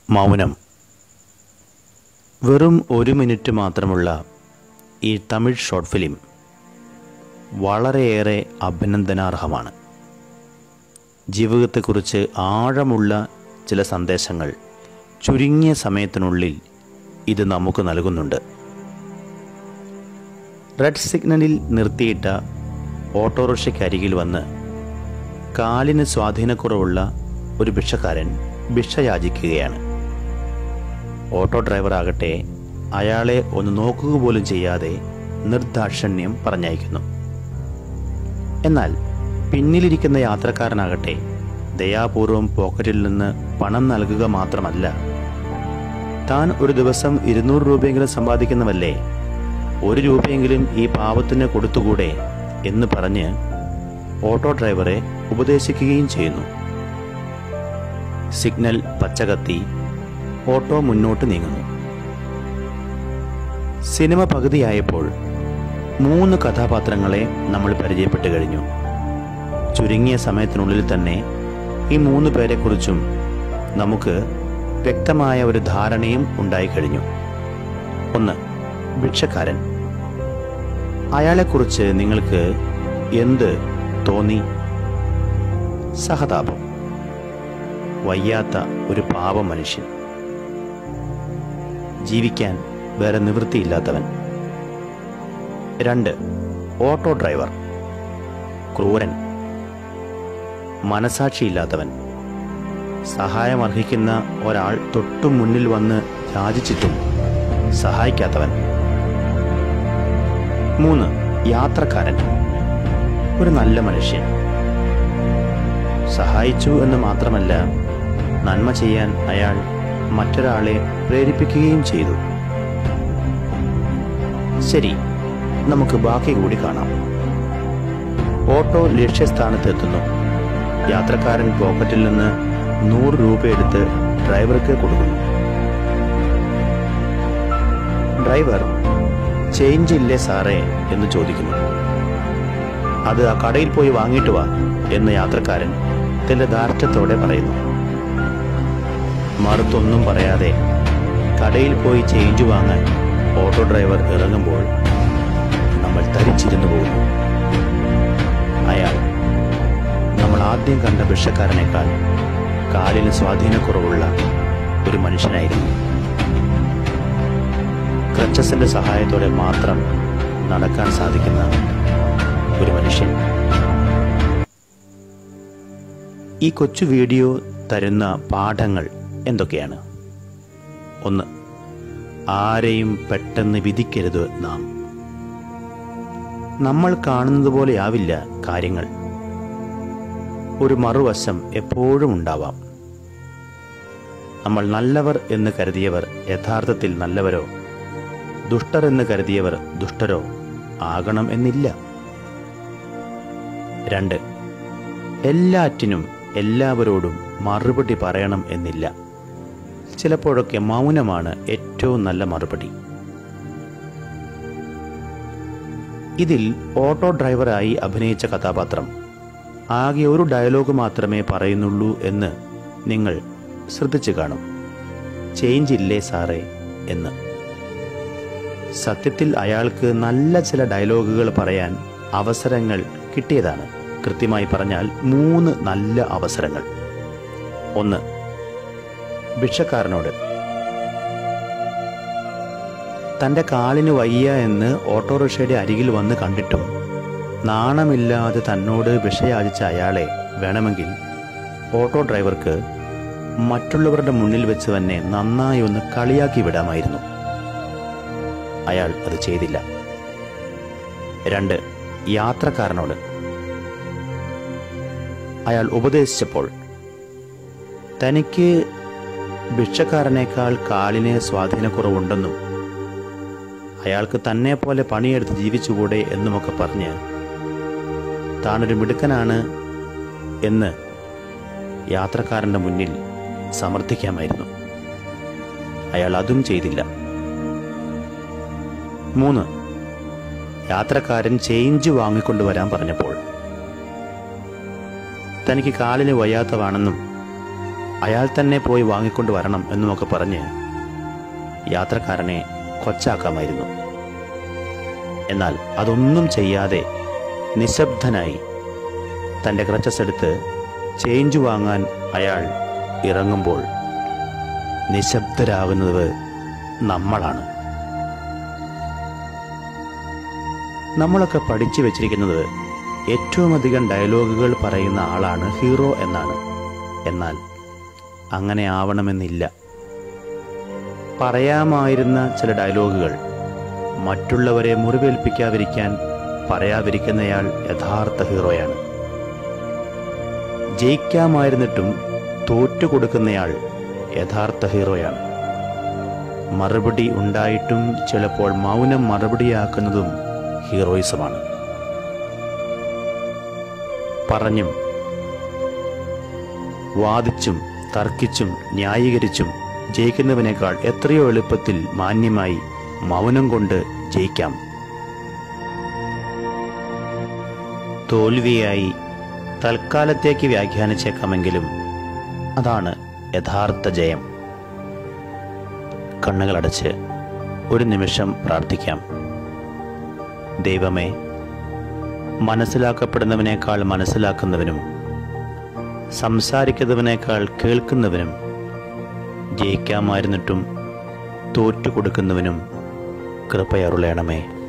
മൗനം വെറും ഒരു മിനിറ്റ് മാത്രമുള്ള ഈ തമിഴ് ഷോർട്ട് ഫിലിം വളരെയേറെ അഭിനന്ദനാർഹമാണ് ജീവിതത്തെക്കുറിച്ച് ആഴമുള്ള ചില സന്ദേശങ്ങൾ ചുരുങ്ങിയ സമയത്തിനുള്ളിൽ ഇത് നമുക്ക് നൽകുന്നുണ്ട് റെഡ് സിഗ്നലിൽ നിർത്തിയിട്ട ഓട്ടോറിക്ഷയ്ക്കരികിൽ വന്ന് കാലിന് സ്വാധീനക്കുറവുള്ള ഒരു ഭിക്ഷക്കാരൻ ഭിക്ഷ യാചിക്കുകയാണ് ഓട്ടോ ഡ്രൈവർ ആകട്ടെ അയാളെ ഒന്ന് നോക്കുക പോലും ചെയ്യാതെ നിർദാക്ഷിണ്യം പറഞ്ഞയക്കുന്നു എന്നാൽ പിന്നിലിരിക്കുന്ന യാത്രക്കാരനാകട്ടെ ദയാപൂർവം പോക്കറ്റിൽ നിന്ന് പണം നൽകുക മാത്രമല്ല താൻ ഒരു ദിവസം ഇരുന്നൂറ് രൂപയെങ്കിലും സമ്പാദിക്കുന്നവല്ലേ ഒരു രൂപയെങ്കിലും ഈ പാവത്തിന് കൊടുത്തുകൂടെ എന്ന് പറഞ്ഞ് ഓട്ടോ ഡ്രൈവറെ ഉപദേശിക്കുകയും ചെയ്യുന്നു സിഗ്നൽ പച്ചകത്തി ഓട്ടോ മുന്നോട്ട് നീങ്ങുന്നു സിനിമ പകുതിയായപ്പോൾ മൂന്ന് കഥാപാത്രങ്ങളെ നമ്മൾ പരിചയപ്പെട്ടു കഴിഞ്ഞു ചുരുങ്ങിയ സമയത്തിനുള്ളിൽ തന്നെ ഈ മൂന്ന് പേരെക്കുറിച്ചും നമുക്ക് വ്യക്തമായ ഒരു ധാരണയും ഉണ്ടായിക്കഴിഞ്ഞു ഒന്ന് ഭിക്ഷക്കാരൻ അയാളെക്കുറിച്ച് നിങ്ങൾക്ക് എന്ത് തോന്നി സഹതാപം വയ്യാത്ത ഒരു പാവ മനുഷ്യൻ ജീവിക്കാൻ വേറെ നിവൃത്തിയില്ലാത്തവൻ രണ്ട് ഓട്ടോ ഡ്രൈവർ ക്രൂരൻ മനസാക്ഷിയില്ലാത്തവൻ സഹായമർഹിക്കുന്ന ഒരാൾ തൊട്ടു മുന്നിൽ വന്ന് യാചിച്ചിട്ടും സഹായിക്കാത്തവൻ മൂന്ന് യാത്രക്കാരൻ ഒരു നല്ല മനുഷ്യൻ സഹായിച്ചു എന്ന് മാത്രമല്ല നന്മ ചെയ്യാൻ അയാൾ മറ്റൊരാളെ പ്രേരിപ്പിക്കുകയും ചെയ്തു ശരി നമുക്ക് ബാക്കി കൂടി കാണാം ഓട്ടോ ലക്ഷ്യസ്ഥാനത്ത് എത്തുന്നു യാത്രക്കാരൻ പോക്കറ്റിൽ നിന്ന് നൂറ് രൂപ എടുത്ത് ഡ്രൈവർക്ക് കൊടുക്കുന്നു ഡ്രൈവർ ചേഞ്ച് ഇല്ലേ സാറേ എന്ന് ചോദിക്കുന്നു അത് ആ കടയിൽ പോയി വാങ്ങിയിട്ട് വാ എന്ന് യാത്രക്കാരൻ തന്റെ ധാർഷ്ട്യത്തോടെ പറയുന്നു മറുത്തൊന്നും പറയാതെ കടയിൽ പോയി ചേഞ്ച് വാങ്ങാൻ ഓട്ടോ ഡ്രൈവർ ഇറങ്ങുമ്പോൾ നമ്മൾ തരിച്ചിരുന്നു പോകുന്നു അയാൾ നമ്മൾ ആദ്യം കണ്ട ഭിക്ഷക്കാരനേക്കാൾ കാലിന് സ്വാധീനക്കുറവുള്ള ഒരു മനുഷ്യനായിരുന്നു ക്രച്ചസിന്റെ സഹായത്തോടെ മാത്രം നടക്കാൻ സാധിക്കുന്ന ഒരു മനുഷ്യൻ ഈ കൊച്ചു വീഡിയോ തരുന്ന പാഠങ്ങൾ എന്തൊക്കെയാണ് ഒന്ന് ആരെയും പെട്ടെന്ന് വിധിക്കരുത് നാം നമ്മൾ കാണുന്നത് പോലെയാവില്ല കാര്യങ്ങൾ ഒരു മറുവശം എപ്പോഴും ഉണ്ടാവാം നമ്മൾ നല്ലവർ എന്ന് കരുതിയവർ യഥാർത്ഥത്തിൽ നല്ലവരോ ദുഷ്ടർ എന്ന് കരുതിയവർ ദുഷ്ടരോ ആകണം എന്നില്ല രണ്ട് എല്ലാറ്റിനും എല്ലാവരോടും മറുപടി പറയണം എന്നില്ല ചിലപ്പോഴൊക്കെ മൗനമാണ് ഏറ്റവും നല്ല മറുപടി ഇതിൽ ഓട്ടോ ഡ്രൈവറായി അഭിനയിച്ച കഥാപാത്രം ആകെ ഒരു ഡയലോഗ് മാത്രമേ പറയുന്നുള്ളൂ എന്ന് നിങ്ങൾ ശ്രദ്ധിച്ചു കാണും ചേഞ്ച് ഇല്ലേ സാറേ എന്ന് സത്യത്തിൽ അയാൾക്ക് നല്ല ചില ഡയലോഗുകൾ പറയാൻ അവസരങ്ങൾ കിട്ടിയതാണ് കൃത്യമായി പറഞ്ഞാൽ മൂന്ന് നല്ല അവസരങ്ങൾ ഒന്ന് ഭിക്ഷക്കാരനോട് തന്റെ കാലിന് വയ്യ എന്ന് ഓട്ടോറിക്ഷയുടെ അരികിൽ വന്ന് കണ്ടിട്ടും നാണമില്ലാതെ തന്നോട് വിഷയാചിച്ച അയാളെ വേണമെങ്കിൽ ഓട്ടോ ഡ്രൈവർക്ക് മറ്റുള്ളവരുടെ മുന്നിൽ വെച്ച് തന്നെ നന്നായി ഒന്ന് കളിയാക്കി വിടാമായിരുന്നു അയാൾ അത് ചെയ്തില്ല രണ്ട് യാത്രക്കാരനോട് അയാൾ ഉപദേശിച്ചപ്പോൾ തനിക്ക് ഭിക്ഷക്കാരനേക്കാൾ കാലിന് സ്വാധീനക്കുറവുണ്ടെന്നും അയാൾക്ക് തന്നെ പോലെ പണിയെടുത്ത് ജീവിച്ചുകൂടെ എന്നുമൊക്കെ പറഞ്ഞ് താനൊരു മിടുക്കനാണ് എന്ന് യാത്രക്കാരൻ്റെ മുന്നിൽ സമർത്ഥിക്കാമായിരുന്നു അയാൾ അതും ചെയ്തില്ല മൂന്ന് യാത്രക്കാരൻ ചേഞ്ച് വാങ്ങിക്കൊണ്ടുവരാൻ പറഞ്ഞപ്പോൾ തനിക്ക് കാലിന് വയ്യാത്തതാണെന്നും അയാൾ തന്നെ പോയി വാങ്ങിക്കൊണ്ട് വരണം എന്നുമൊക്കെ പറഞ്ഞ് യാത്രക്കാരനെ കൊച്ചാക്കാമായിരുന്നു എന്നാൽ അതൊന്നും ചെയ്യാതെ നിശബ്ദനായി തൻ്റെ ക്രച്ചസ് എടുത്ത് ചേഞ്ച് വാങ്ങാൻ അയാൾ ഇറങ്ങുമ്പോൾ നിശബ്ദരാകുന്നത് നമ്മളാണ് നമ്മളൊക്കെ പഠിച്ചു വെച്ചിരിക്കുന്നത് ഏറ്റവും അധികം ഡയലോഗുകൾ പറയുന്ന ആളാണ് ഹീറോ എന്നാണ് എന്നാൽ അങ്ങനെ ആവണമെന്നില്ല പറയാമായിരുന്ന ചില ഡയലോഗുകൾ മറ്റുള്ളവരെ മുറിവേൽപ്പിക്കാതിരിക്കാൻ പറയാതിരിക്കുന്നയാൾ യഥാർത്ഥ ഹീറോയാണ് ജയിക്കാമായിരുന്നിട്ടും തോറ്റു കൊടുക്കുന്നയാൾ യഥാർത്ഥ ഹീറോയാണ് മറുപടി ഉണ്ടായിട്ടും ചിലപ്പോൾ മൗനം മറുപടിയാക്കുന്നതും ഹീറോയിസമാണ് പറഞ്ഞും വാദിച്ചും തർക്കിച്ചും ന്യായീകരിച്ചും ജയിക്കുന്നവനേക്കാൾ എത്രയോ എളുപ്പത്തിൽ മാന്യമായി മൗനം കൊണ്ട് ജയിക്കാം തോൽവിയായി തൽക്കാലത്തേക്ക് വ്യാഖ്യാനിച്ചേക്കാമെങ്കിലും അതാണ് യഥാർത്ഥ ജയം കണ്ണുകളടച്ച് ഒരു നിമിഷം പ്രാർത്ഥിക്കാം ദൈവമേ മനസ്സിലാക്കപ്പെടുന്നവനേക്കാൾ മനസ്സിലാക്കുന്നവനും സംസാരിക്കുന്നവനേക്കാൾ കേൾക്കുന്നവനും ജയിക്കാമായിരുന്നിട്ടും തോറ്റു കൊടുക്കുന്നവനും കൃപയറുളയണമേ